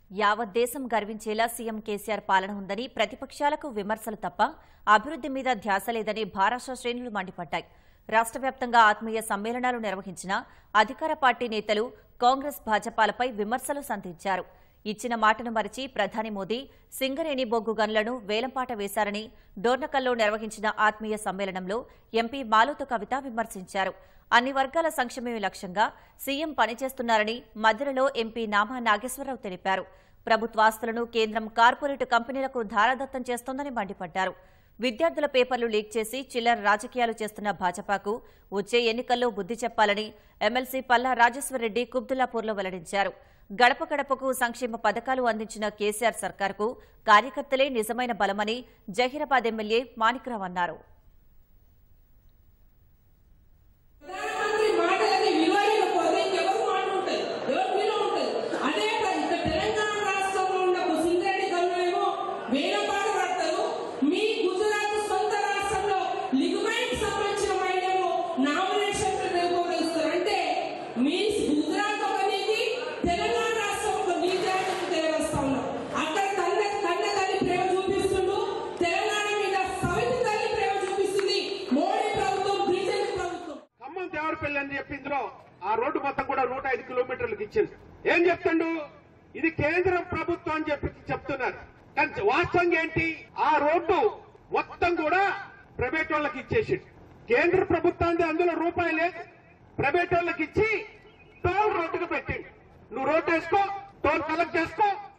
యావత్ దేశం గర్వించేలా సీఎం కేసీఆర్ పాలన ఉందని ప్రతిపక్షాలకు విమర్శలు తప్ప అభివృద్ది మీద ధ్యాస లేదని భారాష్ట్ర శ్రేణులు మండిపడ్డాయి రాష్ట్ర వ్యాప్తంగా ఆత్మీయ సమ్మేళనాలు నిర్వహించిన అధికార పార్టీ నేతలు కాంగ్రెస్ భాజపాలపై విమర్శలు సంధించారు ఇచ్చిన మాటను మరిచి ప్రధాని మోదీ సింగరేణి బొగ్గు గనులను వేలంపాట వేశారని డోర్నకల్లో నిర్వహించిన ఆత్మీయ సమ్మేళనంలో ఎంపీ మాలోతు కవిత విమర్శించారు అన్ని వర్గాల సంక్షేమమే లక్ష్యంగా సీఎం పనిచేస్తున్నారని మధ్యలో ఎంపీ నామా నాగేశ్వరరావు తెలిపారు ప్రభుత్వాస్తులను కేంద్రం కార్పొరేట్ కంపెనీలకు ధారాదత్తం చేస్తోందని మండిపడ్డారు విద్యార్థుల పేపర్లు లీక్ చేసి చిల్లర రాజకీయాలు చేస్తున్న భాజపాకు వచ్చే ఎన్నికల్లో బుద్ధి చెప్పాలని ఎమ్మెల్సీ పల్లా రాజేశ్వరరెడ్డి కుబ్దుల్లాపూర్లో వెల్లడించారు గడప గడపకు సంక్షేమ పథకాలు అందించిన కేసీఆర్ సర్కార్కు కార్యకర్తలే నిజమైన బలమని జహీరాబాద్ ఎమ్మెల్యే మాణిక్రావు అన్నారు ప్రధానమంత్రి మాటలకి విలువ లేకపోతే ఇంకెవరు మాట ఉంటుంది ఎవరు విలువ ఉంటుంది అదే ప్ర- ఇక్కడ తెలంగాణ రాష్ట్రంలో ఉన్న సింగరేణి గనులేమో వేల పాటు పడతారు మీ గుజరాత్ సొంత రాష్ట్రంలో లిగ్మైట్ సంబంధించిన మైనేమో నామినేషన్ నిర్వహిస్తారు అంటే మీ గుజరాత్ ఒక నీతి తెలంగాణ రాష్ట్రం ఒక నీతి అనేది తెలియవస్తా ఉన్నాం అక్కడ కన్న కన్న తల్లి ప్రేమ చూపిస్తుండు తెలంగాణ మీద సవితి తల్లి ప్రేమ చూపిస్తుంది మోడీ ప్రభుత్వం బీజేపీ ప్రభుత్వం ఖమ్మం దేవరపల్లి అని చెప్పిండ్రో ఆ రోడ్డు మొత్తం కూడా నూట ఐదు కిలోమీటర్లకు ఇచ్చింది ఏం చెప్తుండు ఇది కేంద్ర ప్రభుత్వం అని చెప్పి చెప్తున్నారు కానీ వాస్తవంగా ఏంటి ఆ రోడ్డు మొత్తం కూడా ప్రైవేట్ వాళ్ళకి ఇచ్చేసిండు కేంద్ర ప్రభుత్వానికి అందులో రూపాయి లేదు ప్రైవేట్ వాళ్ళకి ఇచ్చి టోల్ రోడ్డుకు పెట్టిండు నువ్వు రోడ్డు వేసుకో టోల్ కలెక్ట్ చేసుకో